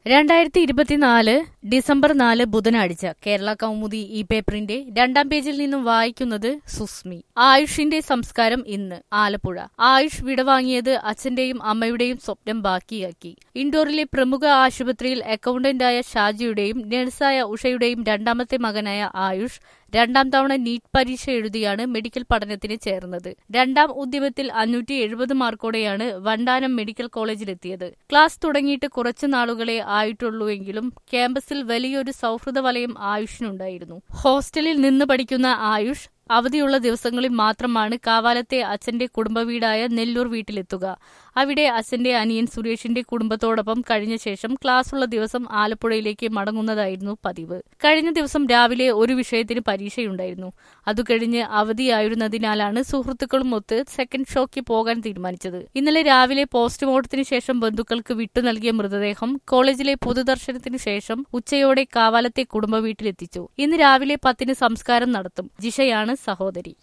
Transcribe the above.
രണ്ടായിരത്തി ഇരുപത്തിനാല് ഡിസംബർ നാല് ബുധനാഴ്ച കേരള കൗമുദി ഈ പേപ്പറിന്റെ രണ്ടാം പേജിൽ നിന്നും വായിക്കുന്നത് സുസ്മി ആയുഷിന്റെ സംസ്കാരം ഇന്ന് ആലപ്പുഴ ആയുഷ് വിടവാങ്ങിയത് അച്ഛന്റെയും അമ്മയുടെയും സ്വപ്നം ബാക്കിയാക്കി ഇൻഡോറിലെ പ്രമുഖ ആശുപത്രിയിൽ അക്കൌണ്ടന്റായ ഷാജിയുടെയും നഴ്സായ ഉഷയുടെയും രണ്ടാമത്തെ മകനായ ആയുഷ് രണ്ടാം തവണ നീറ്റ് പരീക്ഷ എഴുതിയാണ് മെഡിക്കൽ പഠനത്തിന് ചേർന്നത് രണ്ടാം ഉദ്യമത്തിൽ അഞ്ഞൂറ്റി എഴുപത് മാർക്കോടെയാണ് വണ്ടാനം മെഡിക്കൽ കോളേജിലെത്തിയത് ക്ലാസ് തുടങ്ങിയിട്ട് കുറച്ചു നാളുകളെ ആയിട്ടുള്ളൂവെങ്കിലും ക്യാമ്പസിൽ വലിയൊരു സൗഹൃദ വലയം ആയുഷിനുണ്ടായിരുന്നു ഹോസ്റ്റലിൽ നിന്ന് പഠിക്കുന്ന ആയുഷ് അവധിയുള്ള ദിവസങ്ങളിൽ മാത്രമാണ് കാവാലത്തെ അച്ഛന്റെ കുടുംബവീടായ നെല്ലൂർ വീട്ടിലെത്തുക അവിടെ അച്ഛന്റെ അനിയൻ സുരേഷിന്റെ കുടുംബത്തോടൊപ്പം കഴിഞ്ഞ ശേഷം ക്ലാസ്സുള്ള ദിവസം ആലപ്പുഴയിലേക്ക് മടങ്ങുന്നതായിരുന്നു പതിവ് കഴിഞ്ഞ ദിവസം രാവിലെ ഒരു വിഷയത്തിന് പരീക്ഷയുണ്ടായിരുന്നു അതു കഴിഞ്ഞ് അവധിയായിരുന്നതിനാലാണ് സുഹൃത്തുക്കളും ഒത്ത് സെക്കൻഡ് ഷോയ്ക്ക് പോകാൻ തീരുമാനിച്ചത് ഇന്നലെ രാവിലെ പോസ്റ്റ്മോർട്ടത്തിന് ശേഷം ബന്ധുക്കൾക്ക് വിട്ടു നൽകിയ മൃതദേഹം കോളേജിലെ പൊതുദർശനത്തിനു ശേഷം ഉച്ചയോടെ കാവാലത്തെ കുടുംബ വീട്ടിലെത്തിച്ചു ഇന്ന് രാവിലെ പത്തിന് സംസ്കാരം നടത്തും ജിഷയാണ് സഹോദരി